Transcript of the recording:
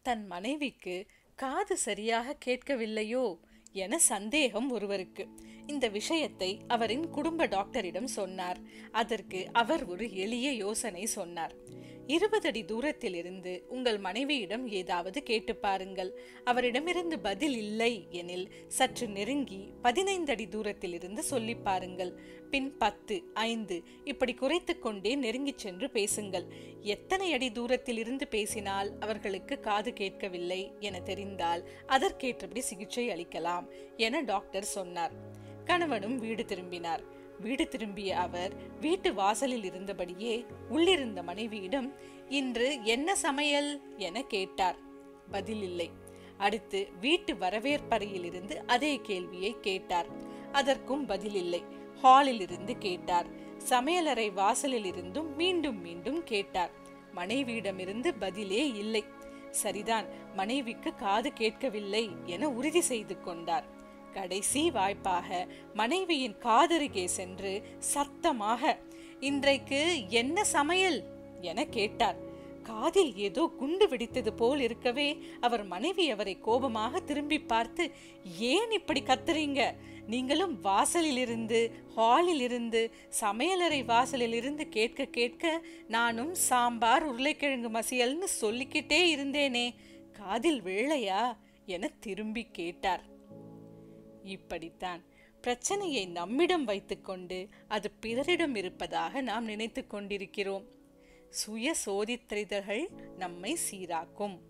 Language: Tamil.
தன் மனைவிக்கு காது சரியாக கேட்கவில்லையோ என சந்தேகம் ஒருவருக்கு இந்த விஷயத்தை அவரின் குடும்ப டாக்டரிடம் சொன்னார் அதற்கு அவர் ஒரு எளிய யோசனை சொன்னார் இருபது அடி தூரத்தில் இருந்து உங்கள் மனைவியிடம் ஏதாவது கேட்டு பாருங்கள் அவரிடமிருந்து பதில் இல்லை எனில் சற்று நெருங்கி பதினைந்து அடி தூரத்தில் இருந்து சொல்லி பாருங்கள் பின் பத்து ஐந்து இப்படி குறைத்து கொண்டே நெருங்கிச் சென்று பேசுங்கள் எத்தனை அடி தூரத்தில் இருந்து பேசினால் அவர்களுக்கு காது கேட்கவில்லை என தெரிந்தால் அதற்கேற்றபடி சிகிச்சை அளிக்கலாம் என டாக்டர் சொன்னார் கணவனும் வீடு திரும்பினார் வீடு திரும்பிய அவர் வீட்டு வாசலில் இருந்தபடியே உள்ளிருந்த மனைவியிடம் இன்று என்ன சமையல் என கேட்டார் பதில் இல்லை அடுத்து வீட்டு வரவேற்பறையில் இருந்து அதே கேள்வியை கேட்டார் அதற்கும் பதில் இல்லை ஹாலில் இருந்து கேட்டார் சமையலறை வாசலில் இருந்தும் மீண்டும் மீண்டும் கேட்டார் மனைவியிடமிருந்து பதிலே இல்லை சரிதான் மனைவிக்கு காது கேட்கவில்லை என உறுதி செய்து கொண்டார் கடைசி வாய்ப்பாக மனைவியின் காதருகே சென்று சத்தமாக இன்றைக்கு என்ன சமையல் என கேட்டார் காதில் ஏதோ குண்டு வெடித்தது போல் இருக்கவே அவர் மனைவி அவரை கோபமாக திரும்பி பார்த்து ஏன் இப்படி கத்துறீங்க நீங்களும் வாசலில் இருந்து ஹாலில் இருந்து சமையலறை வாசலில் இருந்து கேட்க கேட்க நானும் சாம்பார் உருளைக்கிழங்கு மசியல்னு சொல்லிக்கிட்டே இருந்தேனே காதில் வேளையா என திரும்பி கேட்டார் இப்படித்தான் பிரச்சனையை நம்மிடம் வைத்துக்கொண்டு அது பிறரிடம் இருப்பதாக நாம் நினைத்து கொண்டிருக்கிறோம் சுய சோதித்திரைதல்கள் நம்மை சீராக்கும்